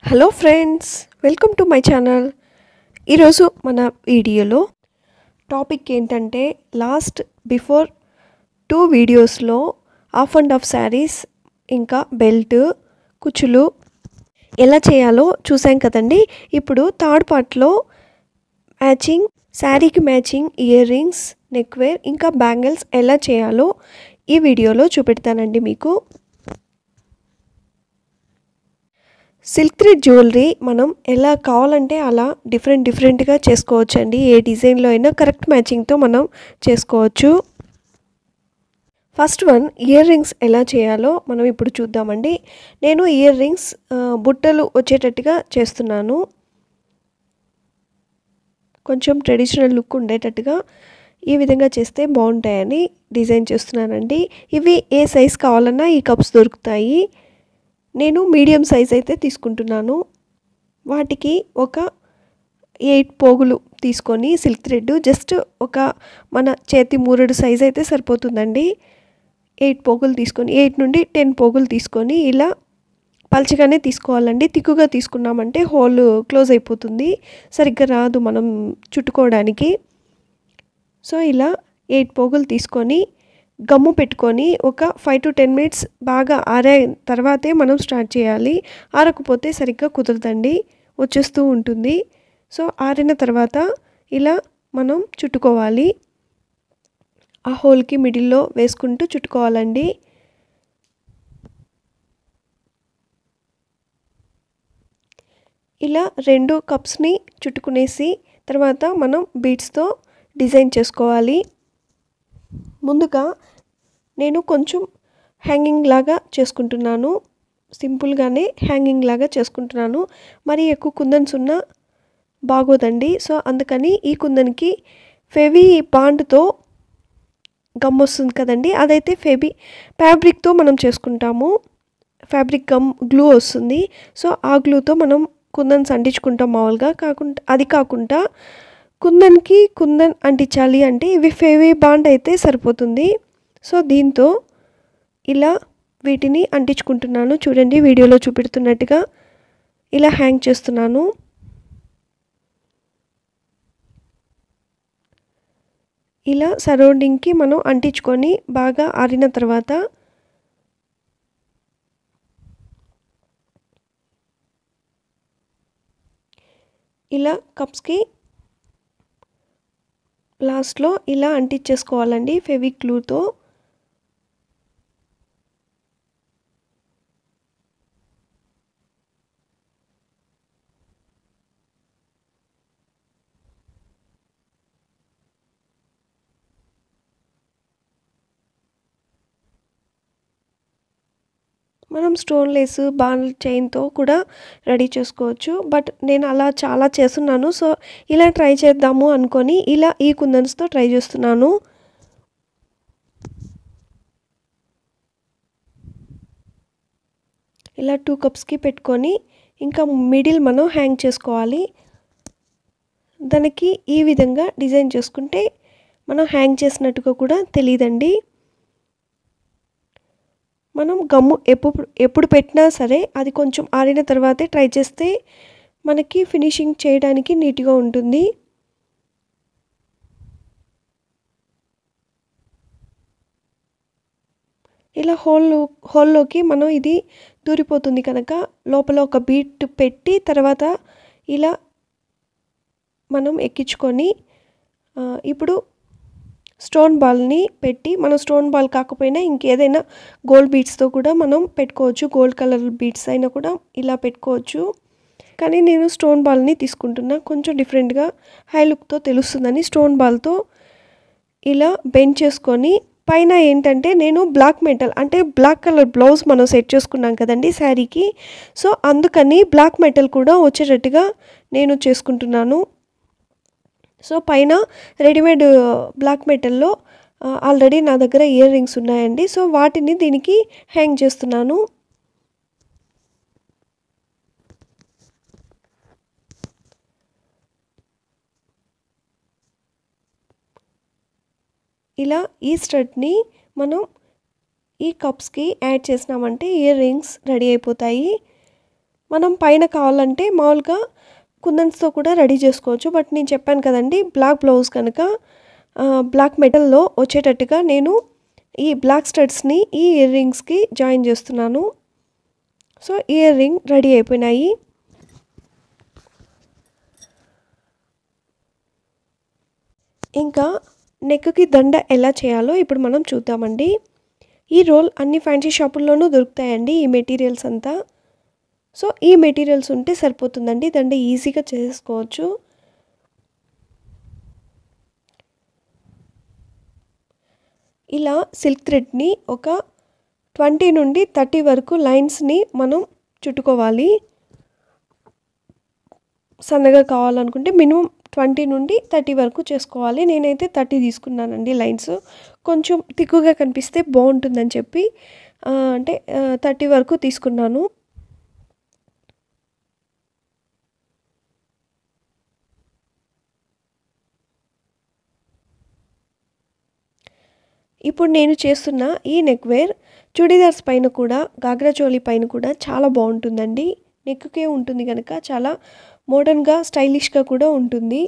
hello friends welcome to my channel ఈరోజు మన వీడియోలో టాపిక్ ఏంటంటే లాస్ట్ బిఫోర్ టూ వీడియోస్లో ఆఫ్ అండ్ ఆఫ్ శారీస్ ఇంకా బెల్ట్ కుచ్చులు ఎలా చేయాలో చూసాం కదండి ఇప్పుడు థర్డ్ పార్ట్లో మ్యాచింగ్ శారీకి మ్యాచింగ్ ఇయర్ రింగ్స్ నెక్వేర్ ఇంకా బ్యాంగిల్స్ ఎలా చేయాలో ఈ వీడియోలో చూపెడతానండి మీకు సిల్క్ థ్రెడ్ జ్యువెలరీ మనం ఎలా కావాలంటే అలా డిఫరెంట్ డిఫరెంట్గా చేసుకోవచ్చండి ఏ డిజైన్లో అయినా కరెక్ట్ మ్యాచింగ్తో మనం చేసుకోవచ్చు ఫస్ట్ వన్ ఇయర్ రింగ్స్ ఎలా చేయాలో మనం ఇప్పుడు చూద్దామండి నేను ఇయర్ రింగ్స్ బుట్టలు వచ్చేటట్టుగా చేస్తున్నాను కొంచెం ట్రెడిషనల్ లుక్ ఉండేటట్టుగా ఈ విధంగా చేస్తే బాగుంటాయని డిజైన్ చేస్తున్నానండి ఇవి ఏ సైజ్ కావాలన్నా ఈ కప్స్ దొరుకుతాయి నేను మీడియం సైజ్ అయితే తీసుకుంటున్నాను వాటికి ఒక ఎయిట్ పోగులు తీసుకొని సిల్క్ థ్రెడ్ జస్ట్ ఒక మన చేతి మూరెడు సైజ్ అయితే సరిపోతుందండి ఎయిట్ పోగులు తీసుకొని ఎయిట్ నుండి టెన్ పోగులు తీసుకొని ఇలా పల్చగానే తీసుకోవాలండి తిక్కుగా తీసుకున్నామంటే హోల్ క్లోజ్ అయిపోతుంది సరిగ్గా రాదు మనం చుట్టుకోవడానికి సో ఇలా ఎయిట్ పోగులు తీసుకొని గమ్ము పెట్టుకొని ఒక ఫైవ్ టు టెన్ మినిట్స్ బాగా ఆరే తర్వాతే మనం స్టార్ట్ చేయాలి ఆరకపోతే సరిగ్గా కుదరదండి వచ్చేస్తూ ఉంటుంది సో ఆరిన తర్వాత ఇలా మనం చుట్టుకోవాలి ఆ హోల్కి మిడిల్లో వేసుకుంటూ చుట్టుకోవాలండి ఇలా రెండు కప్స్ని చుట్టుకునేసి తర్వాత మనం బీడ్స్తో డిజైన్ చేసుకోవాలి ముందుగా నేను కొంచెం హ్యాంగింగ్ లాగా చేసుకుంటున్నాను సింపుల్గానే హ్యాంగింగ్ లాగా చేసుకుంటున్నాను మరి ఎక్కువ కుందన్స్ ఉన్న బాగోదండి సో అందుకని ఈ కుందన్కి ఫెవీ బాండ్తో గమ్ వస్తుంది కదండి అదైతే ఫెబీ ఫ్యాబ్రిక్తో మనం చేసుకుంటాము ఫ్యాబ్రిక్ గమ్ గ్లూ వస్తుంది సో ఆ గ్లూతో మనం కుందన్స్ అంటించుకుంటాం మామూలుగా కాకుండా అది కాకుండా కుందన్కి కుందన్ అంటించాలి అంటే ఇవి ఫేవీ బాండ్ అయితే సరిపోతుంది సో దీంతో ఇలా వీటిని అంటించుకుంటున్నాను చూడండి వీడియోలో చూపెడుతున్నట్టుగా ఇలా హ్యాంగ్ చేస్తున్నాను ఇలా సరౌండింగ్కి మనం అంటించుకొని బాగా ఆరిన తర్వాత ఇలా కప్స్కి లాస్ట్లో ఇలా అంటించేసుకోవాలండి ఫెవిక్ గ్లూతో మనం స్టోన్ లేస్ బాల్ చైన్తో కూడా రెడీ చేసుకోవచ్చు బట్ నేను అలా చాలా చేస్తున్నాను సో ఇలా ట్రై చేద్దాము అనుకొని ఇలా ఈ కుందన్స్తో ట్రై చేస్తున్నాను ఇలా టూ కప్స్కి పెట్టుకొని ఇంకా మిడిల్ మనం హ్యాంగ్ చేసుకోవాలి దానికి ఈ విధంగా డిజైన్ చేసుకుంటే మనం హ్యాంగ్ చేసినట్టుగా కూడా తెలియదండి మనం గమ్ము ఎప్పుడు ఎప్పుడు పెట్టినా సరే అది కొంచెం ఆరిన తర్వాతే ట్రై చేస్తే మనకి ఫినిషింగ్ చేయడానికి నీట్గా ఉంటుంది ఇలా హోల్ హోల్లోకి మనం ఇది దూరిపోతుంది కనుక లోపల ఒక బీట్ పెట్టి తర్వాత ఇలా మనం ఎక్కించుకొని ఇప్పుడు స్టోన్ బాల్ని పెట్టి మనం స్టోన్ బాల్ కాకపోయినా ఇంకేదైనా గోల్డ్ బీడ్స్తో కూడా మనం పెట్టుకోవచ్చు గోల్డ్ కలర్ బీడ్స్ అయినా కూడా ఇలా పెట్టుకోవచ్చు కానీ నేను స్టోన్ బాల్ని తీసుకుంటున్నా కొంచెం డిఫరెంట్గా హై లుక్తో తెలుస్తుందని స్టోన్ బాల్తో ఇలా బెండ్ చేసుకొని పైన ఏంటంటే నేను బ్లాక్ మెటల్ అంటే బ్లాక్ కలర్ బ్లౌజ్ మనం సెట్ చేసుకున్నాం కదండి శారీకి సో అందుకని బ్లాక్ మెటల్ కూడా వచ్చేటట్టుగా నేను చేసుకుంటున్నాను సో పైన రెడీమేడ్ బ్లాక్ మెటల్లో ఆల్రెడీ నా దగ్గర ఇయర్ రింగ్స్ ఉన్నాయండి సో వాటిని దీనికి హ్యాంగ్ చేస్తున్నాను ఇలా ఈ స్టడ్ని మనం ఈ కప్స్కి యాడ్ చేసినామంటే ఇయర్ రింగ్స్ రెడీ అయిపోతాయి మనం పైన కావాలంటే మామూలుగా కుందన్స్తో కూడా రెడీ చేసుకోవచ్చు బట్ నేను చెప్పాను కదండి బ్లాక్ బ్లౌజ్ కనుక బ్లాక్ మెటల్లో వచ్చేటట్టుగా నేను ఈ బ్లాక్ స్టడ్స్ని ఈ ఇయర్ రింగ్స్కి జాయిన్ చేస్తున్నాను సో ఇయర్ రింగ్ రెడీ అయిపోయినాయి ఇంకా నెక్కి దండ ఎలా చేయాలో ఇప్పుడు మనం చూద్దామండి ఈ రోల్ అన్ని ఫ్యాన్సీ షాపుల్లోనూ దొరుకుతాయండి ఈ మెటీరియల్స్ అంతా సో ఈ మెటీరియల్స్ ఉంటే సరిపోతుందండి దండ ఈజీగా చేసుకోవచ్చు ఇలా సిల్క్ థ్రెడ్ని ఒక ట్వంటీ నుండి థర్టీ వరకు లైన్స్ని మనం చుట్టుకోవాలి సన్నగా కావాలనుకుంటే మినిమం ట్వంటీ నుండి థర్టీ వరకు చేసుకోవాలి నేనైతే థర్టీ తీసుకున్నానండి లైన్స్ కొంచెం తిక్కుగా కనిపిస్తే బాగుంటుందని చెప్పి అంటే థర్టీ వరకు తీసుకున్నాను ఇప్పుడు నేను చేస్తున్న ఈ నెక్ వేర్ చుడీదార్స్ పైన కూడా గాగ్రా చోలీ పైన కూడా చాలా బాగుంటుందండి నెక్కే ఉంటుంది కనుక చాలా మోడర్న్గా స్టైలిష్గా కూడా ఉంటుంది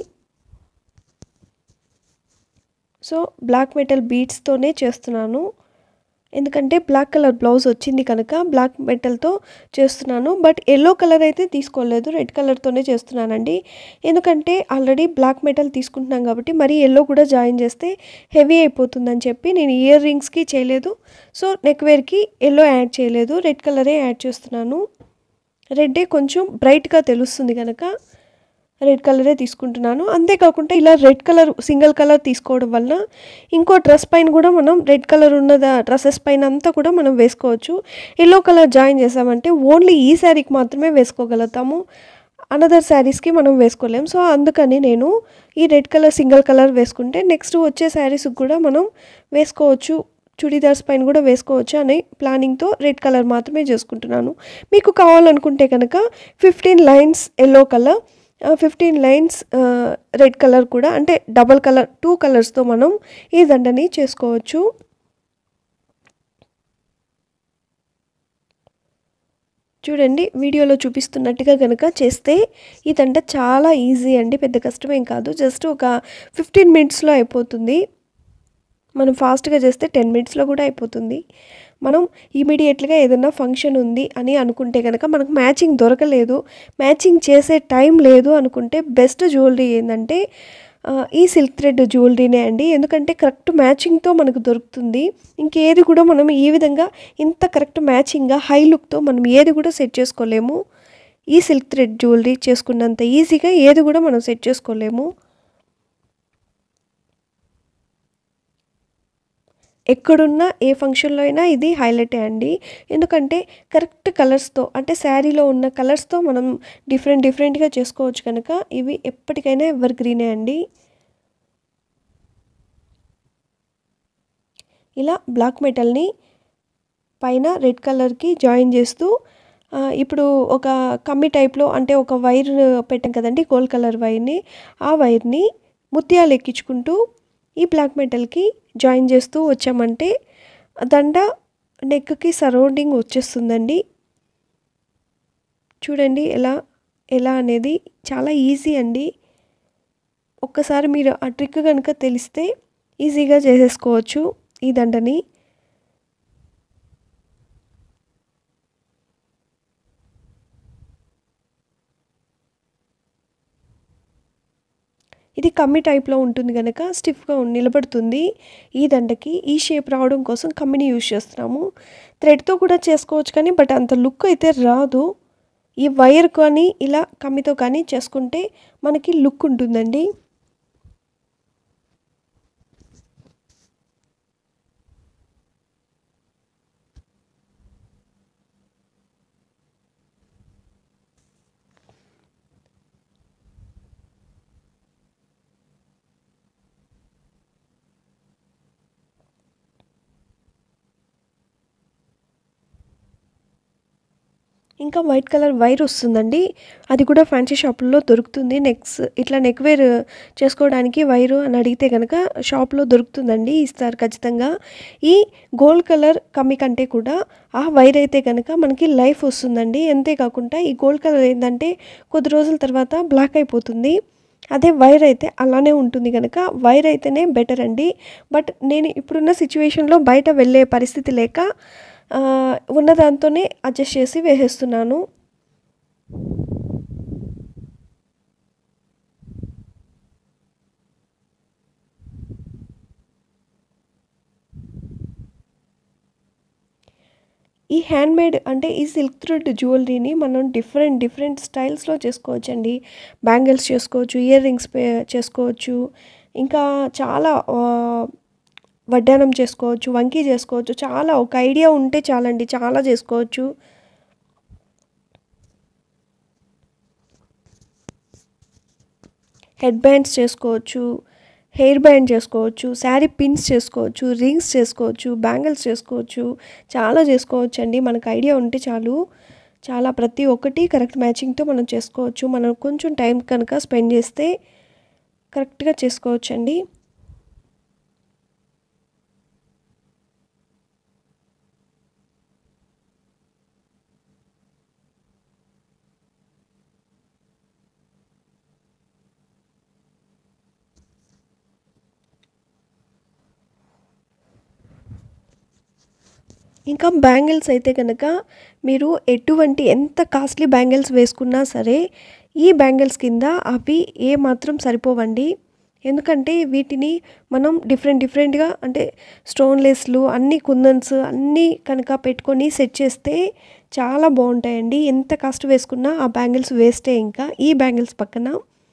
సో బ్లాక్ మెటల్ బీడ్స్తోనే చేస్తున్నాను ఎందుకంటే బ్లాక్ కలర్ బ్లౌజ్ వచ్చింది కనుక బ్లాక్ మెటల్తో చేస్తున్నాను బట్ ఎల్లో కలర్ అయితే తీసుకోలేదు రెడ్ కలర్తోనే చేస్తున్నానండి ఎందుకంటే ఆల్రెడీ బ్లాక్ మెటల్ తీసుకుంటున్నాం కాబట్టి మరి ఎల్లో కూడా జాయిన్ చేస్తే హెవీ అయిపోతుందని చెప్పి నేను ఇయర్ రింగ్స్కి చేయలేదు సో నెక్ వేర్కి ఎల్లో యాడ్ చేయలేదు రెడ్ కలరే యాడ్ చేస్తున్నాను రెడ్డే కొంచెం బ్రైట్గా తెలుస్తుంది కనుక రెడ్ కలరే తీసుకుంటున్నాను అంతేకాకుండా ఇలా రెడ్ కలర్ సింగిల్ కలర్ తీసుకోవడం వల్ల ఇంకో డ్రెస్ పైన కూడా మనం రెడ్ కలర్ ఉన్న డ్రెస్సెస్ పైన అంతా కూడా మనం వేసుకోవచ్చు ఎల్లో కలర్ జాయిన్ చేసామంటే ఓన్లీ ఈ శారీకి మాత్రమే వేసుకోగలుగుతాము అనదర్ శారీస్కి మనం వేసుకోలేం సో అందుకని నేను ఈ రెడ్ కలర్ సింగిల్ కలర్ వేసుకుంటే నెక్స్ట్ వచ్చే శారీస్కి కూడా మనం వేసుకోవచ్చు చుడీదార్స్ పైన కూడా వేసుకోవచ్చు అనే ప్లానింగ్తో రెడ్ కలర్ మాత్రమే చేసుకుంటున్నాను మీకు కావాలనుకుంటే కనుక fifteen lines yellow colour fifteen lines red colour కూడా అంటే డబల్ కలర్ టూ కలర్స్తో మనం ఈ దండని చేసుకోవచ్చు చూడండి వీడియోలో చూపిస్తున్నట్టుగా కనుక చేస్తే ఈ దండ చాలా ఈజీ అండి పెద్ద కష్టమేం కాదు జస్ట్ ఒక ఫిఫ్టీన్ మినిట్స్లో అయిపోతుంది మనం ఫాస్ట్గా చేస్తే టెన్ మినిట్స్లో కూడా అయిపోతుంది మనం ఇమీడియట్గా ఏదైనా ఫంక్షన్ ఉంది అని అనుకుంటే కనుక మనకు మ్యాచింగ్ దొరకలేదు మ్యాచింగ్ చేసే టైం లేదు అనుకుంటే బెస్ట్ జ్యువెలరీ ఏంటంటే ఈ సిల్క్ థ్రెడ్ జ్యువెలరీనే అండి ఎందుకంటే కరెక్ట్ మ్యాచింగ్తో మనకు దొరుకుతుంది ఇంకేది కూడా మనం ఈ విధంగా ఇంత కరెక్ట్ మ్యాచింగ్గా హై లుక్తో మనం ఏది కూడా సెట్ చేసుకోలేము ఈ సిల్క్ థ్రెడ్ జ్యువెలరీ చేసుకున్నంత ఈజీగా ఏది కూడా మనం సెట్ చేసుకోలేము ఎక్కడున్నా ఏ ఫంక్షన్లో అయినా ఇది హైలైటే అండి ఎందుకంటే కరెక్ట్ కలర్స్తో అంటే శారీలో ఉన్న కలర్స్తో మనం డిఫరెంట్ డిఫరెంట్గా చేసుకోవచ్చు కనుక ఇవి ఎప్పటికైనా ఎవర్ గ్రీనే అండి ఇలా బ్లాక్ మెటల్ని పైన రెడ్ కలర్కి జాయిన్ చేస్తూ ఇప్పుడు ఒక కమ్మి టైప్లో అంటే ఒక వైర్ పెట్టాం కదండి గోల్డ్ కలర్ వైర్ని ఆ వైర్ని ముత్యాలు ఎక్కించుకుంటూ ఈ బ్లాక్ మెటల్కి జాయిన్ చేస్తూ వచ్చామంటే దండ నెక్కి సరౌండింగ్ వచ్చేస్తుందండి చూడండి ఎలా ఎలా అనేది చాలా ఈజీ అండి ఒక్కసారి మీరు ఆ ట్రిక్ కనుక తెలిస్తే ఈజీగా చేసేసుకోవచ్చు ఈ దండని ఇది కమ్మి టైప్లో ఉంటుంది కనుక స్టిఫ్గా నిలబడుతుంది ఈ దండకి ఈ షేప్ రావడం కోసం కమ్మిని యూజ్ చేస్తున్నాము థ్రెడ్తో కూడా చేసుకోవచ్చు కానీ బట్ అంత లుక్ అయితే రాదు ఈ వైర్ కానీ ఇలా కమ్మితో కానీ చేసుకుంటే మనకి లుక్ ఉంటుందండి ఇంకా వైట్ కలర్ వైర్ వస్తుందండి అది కూడా ఫ్యాన్సీ షాపుల్లో దొరుకుతుంది నెక్స్ ఇట్లా నెక్ వేర్ చేసుకోవడానికి వైరు అని అడిగితే కనుక షాప్లో దొరుకుతుందండి ఇస్తారు ఖచ్చితంగా ఈ గోల్డ్ కలర్ కమ్మి కంటే కూడా ఆ వైర్ అయితే కనుక మనకి లైఫ్ వస్తుందండి అంతేకాకుండా ఈ గోల్డ్ కలర్ ఏంటంటే కొద్ది రోజుల తర్వాత బ్లాక్ అయిపోతుంది అదే వైర్ అయితే అలానే ఉంటుంది కనుక వైర్ అయితేనే బెటర్ అండి బట్ నేను ఇప్పుడున్న సిచ్యువేషన్లో బయట వెళ్ళే పరిస్థితి లేక ఆ, ఉన్న దాంతోనే అడ్జస్ట్ చేసి వేసేస్తున్నాను ఈ హ్యాండ్మేడ్ అంటే ఈ సిల్క్ థ్రెడ్ జ్యువెలరీని మనం డిఫరెంట్ డిఫరెంట్ స్టైల్స్లో చేసుకోవచ్చండి బ్యాంగిల్స్ చేసుకోవచ్చు ఇయర్ రింగ్స్ చేసుకోవచ్చు ఇంకా చాలా ఆ, వడ్డానం చేసుకోవచ్చు వంకీ చేసుకోవచ్చు చాలా ఒక ఐడియా ఉంటే చాలండి చాలా చేసుకోవచ్చు హెడ్ బ్యాండ్స్ చేసుకోవచ్చు హెయిర్ బ్యాండ్ చేసుకోవచ్చు శారీ పిన్స్ చేసుకోవచ్చు రింగ్స్ చేసుకోవచ్చు బ్యాంగిల్స్ చేసుకోవచ్చు చాలా చేసుకోవచ్చు అండి మనకు ఐడియా ఉంటే చాలు చాలా ప్రతి ఒక్కటి కరెక్ట్ మ్యాచింగ్తో మనం చేసుకోవచ్చు మనం కొంచెం టైం కనుక స్పెండ్ చేస్తే కరెక్ట్గా చేసుకోవచ్చండి ఇంకా బ్యాంగిల్స్ అయితే కనుక మీరు ఎటువంటి ఎంత కాస్ట్లీ బ్యాంగిల్స్ వేసుకున్నా సరే ఈ బ్యాంగిల్స్ కింద అవి ఏ మాత్రం సరిపోవండి ఎందుకంటే వీటిని మనం డిఫరెంట్ డిఫరెంట్గా అంటే స్టోన్లెస్లు అన్ని కుందన్స్ అన్నీ కనుక పెట్టుకొని సెట్ చేస్తే చాలా బాగుంటాయండి ఎంత కాస్ట్ వేసుకున్నా ఆ బ్యాంగిల్స్ వేస్టే ఇంకా ఈ బ్యాంగిల్స్ పక్కన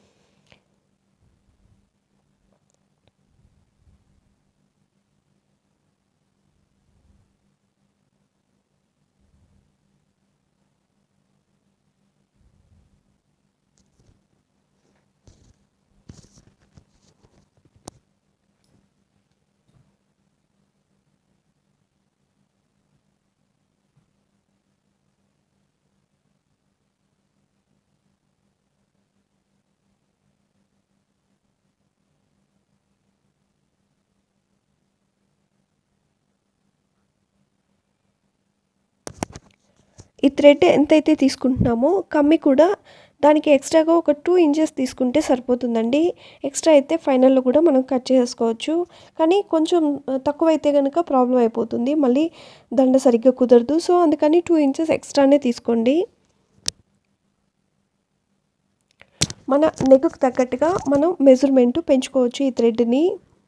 ఈ థ్రెడ్ ఎంతైతే తీసుకుంటున్నామో కమ్మి కూడా దానికి ఎక్స్ట్రాగా ఒక టూ ఇంచెస్ తీసుకుంటే సరిపోతుందండి ఎక్స్ట్రా అయితే ఫైనల్లో కూడా మనం కట్ చేసుకోవచ్చు కానీ కొంచెం తక్కువ అయితే కనుక ప్రాబ్లం అయిపోతుంది మళ్ళీ దండ సరిగ్గా కుదరదు సో అందుకని టూ ఇంచెస్ ఎక్స్ట్రానే తీసుకోండి మన నెగ్కు తగ్గట్టుగా మనం మెజర్మెంట్ పెంచుకోవచ్చు ఈ థ్రెడ్ని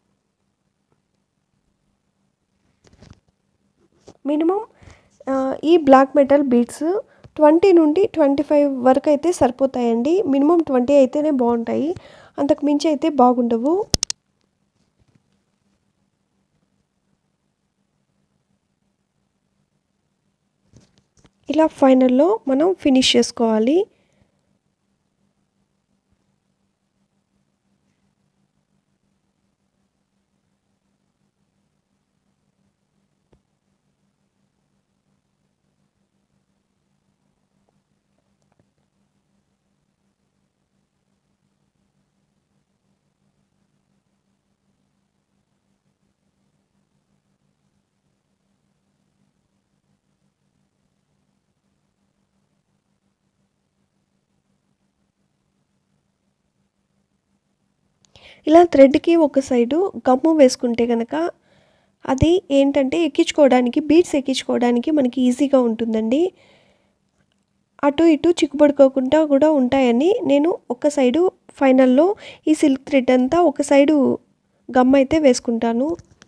మినిమం ఈ బ్లాక్ మెటల్ బీడ్స్ ట్వంటీ నుండి ట్వంటీ ఫైవ్ వరకు అయితే సరిపోతాయండి మినిమం ట్వంటీ అయితేనే బాగుంటాయి అంతకు మించి అయితే బాగుండవు ఇలా ఫైనల్లో మనం ఫినిష్ చేసుకోవాలి ఇలా థ్రెడ్కి ఒక సైడు గమ్ము వేసుకుంటే కనుక అది ఏంటంటే ఎక్కించుకోవడానికి బీడ్స్ ఎక్కించుకోవడానికి మనకి ఈజీగా ఉంటుందండి అటు ఇటు చిక్కుపడుకోకుండా కూడా ఉంటాయని నేను ఒక సైడు ఫైనల్లో ఈ సిల్క్ థ్రెడ్ అంతా ఒక సైడు గమ్ అయితే వేసుకుంటాను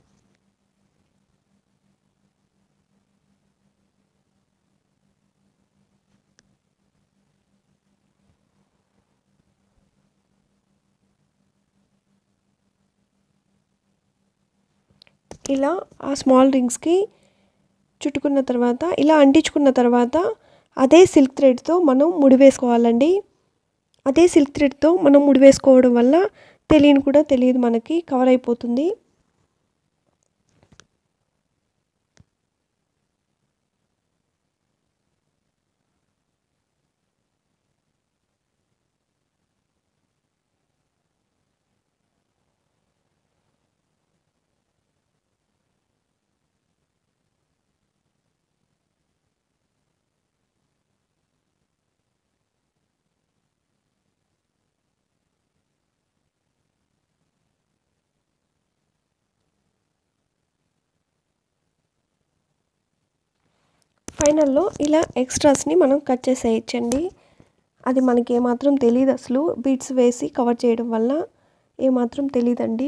ఇలా ఆ స్మాల్ రింగ్స్కి చుట్టుకున్న తర్వాత ఇలా అంటించుకున్న తర్వాత అదే సిల్క్ థ్రెడ్తో మనం ముడి వేసుకోవాలండి అదే సిల్క్ థ్రెడ్తో మనం ముడి వేసుకోవడం వల్ల తెలియని కూడా తెలియదు మనకి కవర్ అయిపోతుంది ఫైనల్లో ఇలా ఎక్స్ట్రాస్ని మనం కట్ చేసేయచ్చండి అది మనకి ఏమాత్రం తెలియదు అసలు బీట్స్ వేసి కవర్ చేయడం వల్ల ఏమాత్రం తెలియదండి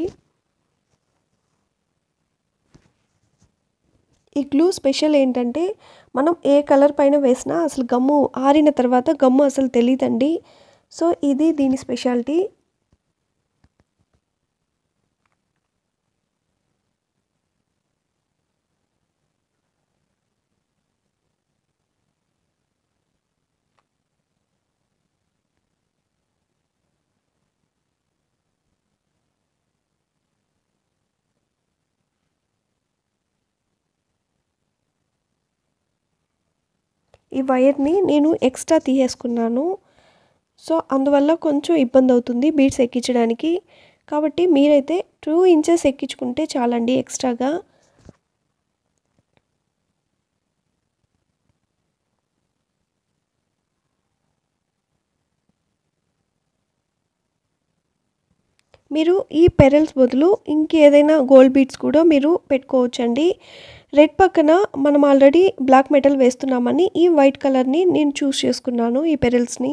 ఈ గ్లూ స్పెషల్ ఏంటంటే మనం ఏ కలర్ పైన వేసినా అసలు గమ్ము ఆరిన తర్వాత గమ్ము అసలు తెలియదండి సో ఇది దీని స్పెషాలిటీ ఈ వైర్ని నేను ఎక్స్ట్రా తీసేసుకున్నాను సో అందువల్ల కొంచెం ఇబ్బంది అవుతుంది బీడ్స్ ఎక్కించడానికి కాబట్టి మీరైతే టూ ఇంచెస్ ఎక్కించుకుంటే చాలండి ఎక్స్ట్రాగా మీరు ఈ పెరల్స్ బదులు ఇంకేదైనా గోల్డ్ బీడ్స్ కూడా మీరు పెట్టుకోవచ్చండి రెడ్ పక్కన మనం ఆల్రెడీ బ్లాక్ మెటల్ వేస్తున్నామని ఈ వైట్ కలర్ని నేను చూస్ చేసుకున్నాను ఈ పెరల్స్ని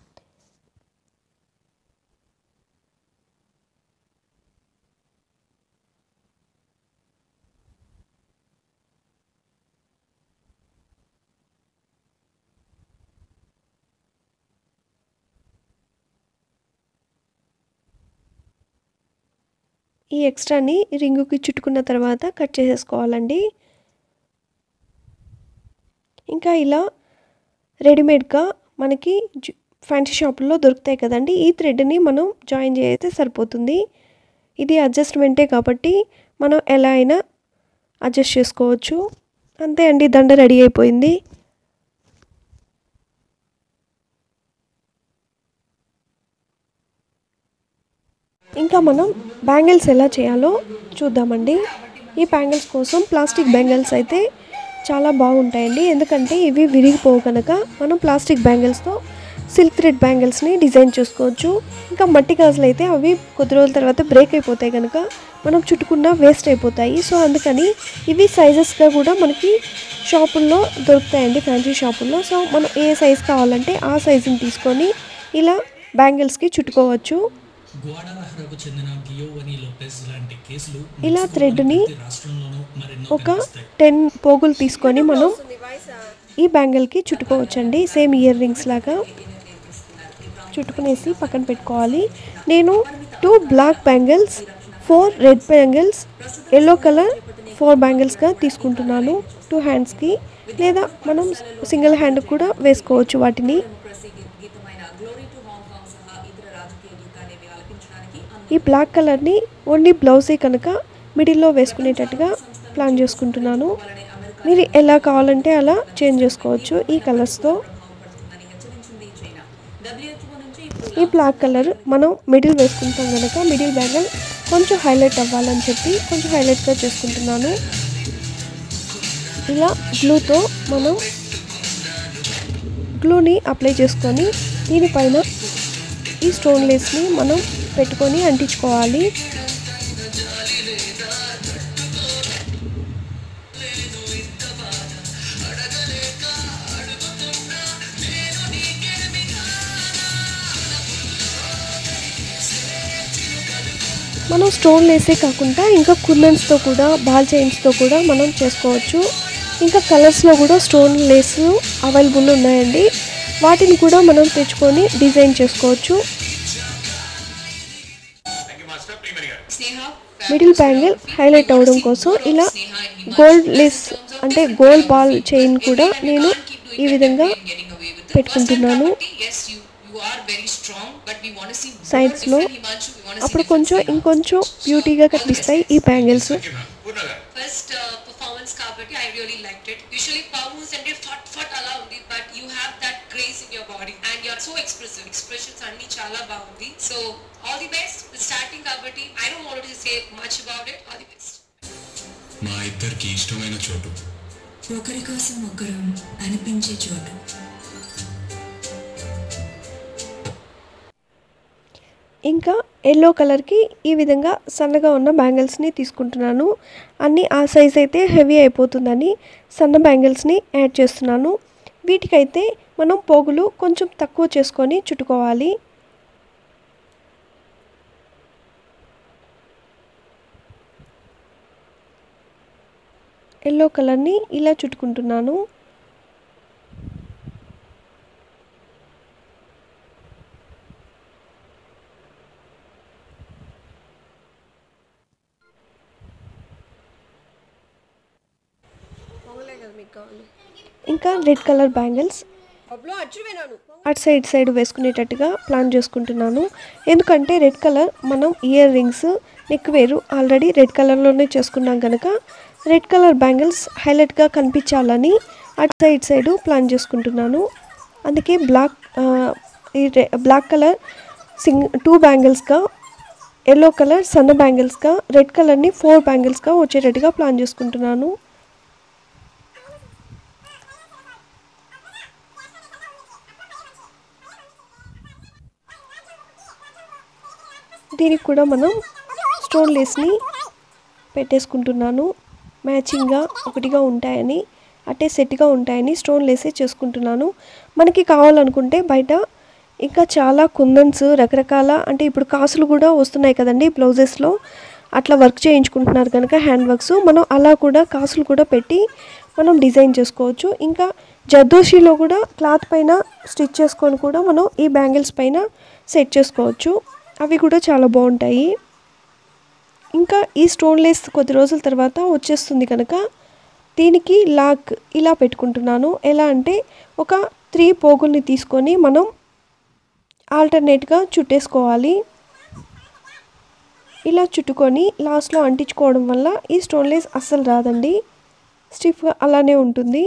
ఈ ఎక్స్ట్రాని రింగుకి చుట్టుకున్న తర్వాత కట్ చేసేసుకోవాలండి ఇంకా ఇలా రెడీమేడ్గా మనకి ఫ్యాన్సీ షాపుల్లో దొరుకుతాయి కదండి ఈ థ్రెడ్ని మనం జాయిన్ చేస్తే సరిపోతుంది ఇది అడ్జస్ట్మెంటే కాబట్టి మనం ఎలా అయినా అడ్జస్ట్ చేసుకోవచ్చు అంతే అండి దండ రెడీ అయిపోయింది ఇంకా మనం బ్యాంగిల్స్ ఎలా చేయాలో చూద్దామండి ఈ బ్యాంగిల్స్ కోసం ప్లాస్టిక్ బ్యాంగిల్స్ అయితే చాలా బాగుంటాయండి ఎందుకంటే ఇవి విరిగిపోవు కనుక మనం ప్లాస్టిక్ బ్యాంగిల్స్తో సిల్క్ థ్రెడ్ బ్యాంగిల్స్ని డిజైన్ చేసుకోవచ్చు ఇంకా మట్టి గాజులు అయితే అవి కొద్ది రోజుల తర్వాత బ్రేక్ అయిపోతాయి కనుక మనం చుట్టుకున్న వేస్ట్ అయిపోతాయి సో అందుకని ఇవి సైజెస్గా కూడా మనకి షాపుల్లో దొరుకుతాయండి ఫ్యాన్సీ షాపుల్లో సో మనం ఏ సైజ్ కావాలంటే ఆ సైజుని తీసుకొని ఇలా బ్యాంగిల్స్కి చుట్టుకోవచ్చు గ్వాడలహరకు చెందిన గియోవని లోపెజ్ లాంటి కేసులు ఇలా మెక్సికో థ్రెడ్ని లాంటి రాష్ట్రంలోనూ మరెన్నో ఒక కనిపిస్తాయి టెన్ పోగులు తీసుకొని మనం ఈ బ్యాంగిల్కి చుట్టుకోవచ్చండి సేమ్ ఇయర్ రింగ్స్ లాగా చుట్టుకునేసి పక్కన పెట్టుకోవాలి నేను two black bangles four red bangles yellow colour four బ్యాంగిల్స్గా తీసుకుంటున్నాను టూ హ్యాండ్స్కి లేదా మనం సింగిల్ హ్యాండ్ కూడా వేసుకోవచ్చు వాటిని ఈ బ్లాక్ కలర్ని ఓన్లీ బ్లౌజే కనుక మిడిల్లో వేసుకునేటట్టుగా ప్లాన్ చేసుకుంటున్నాను మీరు ఎలా కావాలంటే అలా చేంజ్ చేసుకోవచ్చు ఈ కలర్స్తో ఈ బ్లాక్ కలర్ మనం మిడిల్ వేసుకుంటాం కనుక మిడిల్ బ్యాంగిల్ కొంచెం హైలైట్ అవ్వాలని చెప్పి కొంచెం హైలైట్గా చేసుకుంటున్నాను ఇలా గ్లూతో మనం గ్లూని అప్లై చేసుకొని దీనిపైన ఈ స్టోన్ లేస్ని మనం పెట్టుకొని అంటించుకోవాలి మనం స్టోన్ లేసే కాకుండా ఇంకా కుందన్స్తో కూడా బాల్ చైన్స్తో కూడా మనం చేసుకోవచ్చు ఇంకా కలర్స్లో కూడా స్టోన్ లేస్ అవైలబుల్ ఉన్నాయండి వాటిని కూడా మనం తెచ్చుకొని డిజైన్ చేసుకోవచ్చు మిడిల్ బ్యాంగిల్ హైలైట్ అవ్వడం కోసం ఇలా గోల్డ్ లెస్ అంటే గోల్డ్ బాల్ చైన్ కూడా నేను ఈ విధంగా పెట్టుకుంటున్నాను సైడ్స్లో అప్పుడు కొంచెం ఇంకొంచెం బ్యూటీగా కనిపిస్తాయి ఈ బ్యాంగిల్స్ ఫస్ట్ పర్ఫార్మెన్స్ కాబట్టి I really like it usually performance అంటే ఫట్ ఫట్ అలా ఉంది but you have that grace in your body and you're so expressive expressions అన్ని చాలా బాగుంది so all the best starting కాబట్టి I don't want to say much about it all the best మా ఇద్దరికి ఇష్టమైన చోటు ఒకరి కోసం ఒకరు అనిపించే చోటు ఇంకా ఎల్లో కలర్కి ఈ విధంగా సన్నగా ఉన్న బ్యాంగిల్స్ని తీసుకుంటున్నాను అన్నీ ఆ సైజ్ అయితే హెవీ అయిపోతుందని సన్న బ్యాంగిల్స్ని యాడ్ చేస్తున్నాను వీటికైతే మనం పోగులు కొంచెం తక్కువ చేసుకొని చుట్టుకోవాలి ఎల్లో కలర్ని ఇలా చుట్టుకుంటున్నాను ఇంకా రెడ్ కలర్ బ్యాంగిల్స్ అటు సైడ్ సైడ్ వేసుకునేటట్టుగా ప్లాన్ చేసుకుంటున్నాను ఎందుకంటే రెడ్ కలర్ మనం earrings neckwear already red కలర్లోనే చేసుకున్నాం కనుక రెడ్ కలర్ బ్యాంగిల్స్ హైలైట్గా కనిపించాలని అటు సైడ్ సైడ్ ప్లాన్ చేసుకుంటున్నాను అందుకే బ్లాక్ ఆ, ఈ రె- బ్లాక్ కలర్ సింగ్ టూ బ్యాంగిల్స్గా ఎల్లో కలర్ సన్న బ్యాంగిల్స్గా రెడ్ కలర్ని ఫోర్ బ్యాంగిల్స్గా వచ్చేటట్టుగా ప్లాన్ చేసుకుంటున్నాను దీనికి కూడా మనం స్టోన్ లేస్ని పెట్టేసుకుంటున్నాను మ్యాచింగ్గా ఒకటిగా ఉంటాయని అట్టే సెట్గా ఉంటాయని స్టోన్ లేసే చేసుకుంటున్నాను మనకి కావాలనుకుంటే బయట ఇంకా చాలా కుందన్స్ రకరకాల అంటే ఇప్పుడు కాసులు కూడా వస్తున్నాయి కదండి బ్లౌజెస్లో అట్లా వర్క్ చేయించుకుంటున్నారు కనుక హ్యాండ్ వర్క్స్ మనం అలా కూడా కాసులు కూడా పెట్టి మనం డిజైన్ చేసుకోవచ్చు ఇంకా జర్దోషిలో కూడా క్లాత్ పైన స్టిచ్ చేసుకొని కూడా మనం ఈ బ్యాంగిల్స్ పైన సెట్ చేసుకోవచ్చు అవి కూడా చాలా బాగుంటాయి ఇంకా ఈ స్టోన్ లేస్ కొద్ది రోజుల తర్వాత వచ్చేస్తుంది కనుక దీనికి లాక్ ఇలా పెట్టుకుంటున్నాను ఎలా అంటే ఒక త్రీ పోగుల్ని తీసుకొని మనం ఆల్టర్నేట్గా చుట్టేసుకోవాలి ఇలా చుట్టుకొని లాస్ట్లో అంటించుకోవడం వల్ల ఈ స్టోన్ లేస్ అస్సలు రాదండి స్టిఫ్గా అలానే ఉంటుంది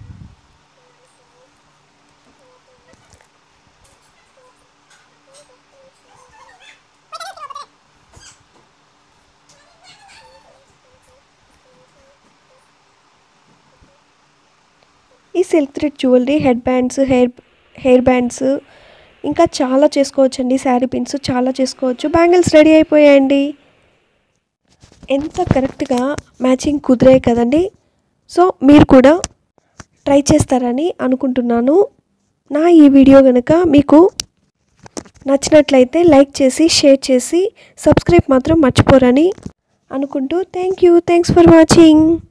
ఈ silk thread jewellery headbands hair hairbands ఇంకా చాలా చేసుకోవచ్చండి శారీ పిన్స్ చాలా చేసుకోవచ్చు బ్యాంగిల్స్ రెడీ అయిపోయాయండి ఎంత కరెక్ట్గా మ్యాచింగ్ కుదిరాయి కదండి సో మీరు కూడా ట్రై చేస్తారని అనుకుంటున్నాను నా ఈ వీడియో కనుక మీకు నచ్చినట్లయితే లైక్ చేసి షేర్ చేసి సబ్స్క్రైబ్ మాత్రం మర్చిపోరని అనుకుంటూ thank you thanks for watching